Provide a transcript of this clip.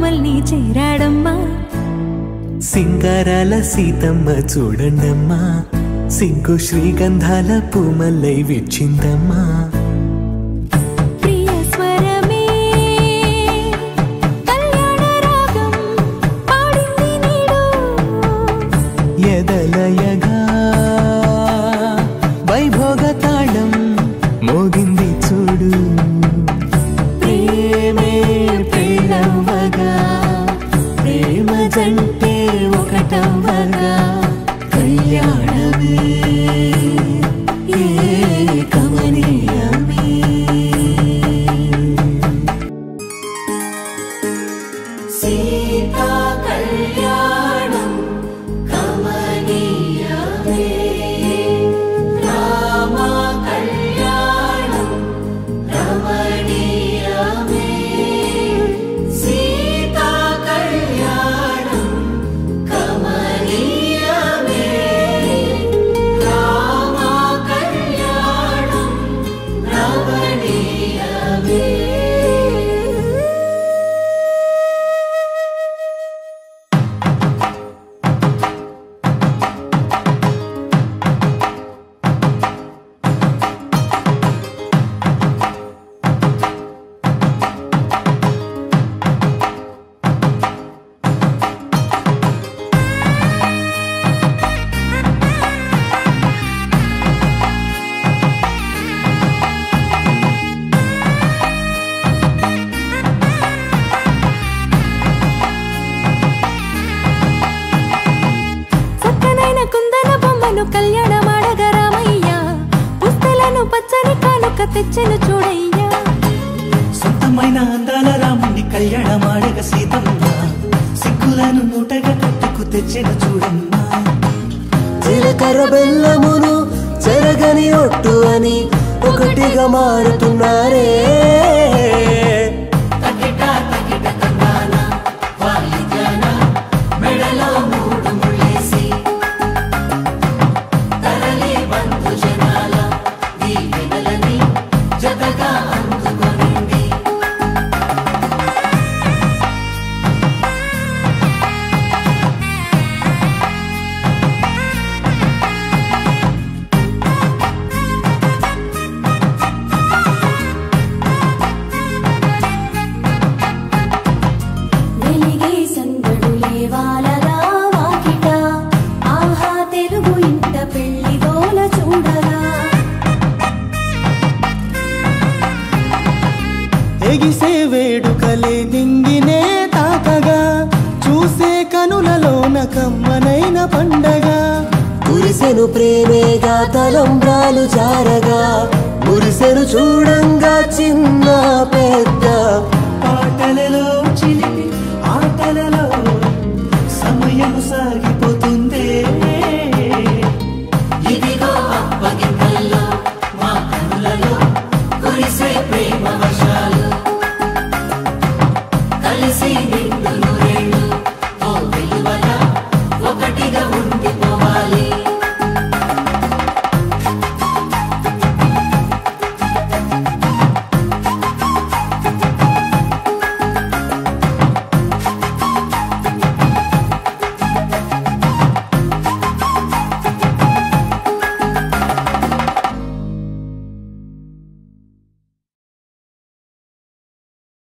మమ్మల్ని చేరాడమ్మా సింగారాల సీతమ్మ చూడండమ్మా సింగు శ్రీగంధాల పూమల్లై విచ్చిందమ్మా ప్రియ స్వరమే కళ్యాణ రాగం పాడింది నీడు ఎదలయగా వైభోగ తాళం మోగింది చూడు ప్రేమే పెళ్ళవగా ప్రేమ జంటే ఒకటవగా కళ్యాణమే ఏ కమనీయమే సీతా కళ్యాణం కమనీయమే రామ కళ్యాణం రమణీయమే సీతా కళ్యాణం కమనీయమే రామ కళ్యాణం రమణీయమే చక్కనైన కుందన బొమ్మను కళ్యాణమాడగ రామయ్య పుస్తలను పచ్చని కానుక తెచ్చెను చూడయ్యా సొంతమైన అందాల రాముని కళ్యాణమాడగ సీతమ్మ సిగ్గులను మూటగా కట్టుకు తెచ్చిన చూడమ్మా జీలకర్ర బెల్లమును చెరగని ఒట్టు అని ఒకటిగా మారుతున్నారే వెలిగే సందడు లేవాలగా వాకిట ఆహా తెలుగు ఇంట పెళ్లి గోల చూడగా ఎగిసే వేడుకలే నింగినే తాకగా చూసే కనులలోన కమ్మనైన పండగ కురిసెను ప్రేమేగా తలంబ్రాలు జారగా మురిసెను చూడంగా చిన్న పెద్ద పాటలలో చిలిపి ఆటలలో సమయం సాగిపోతుందే ఇదిగో అప్పగింతల్లో మా కనులలో కురిసే ప్రేమ వర్షాలు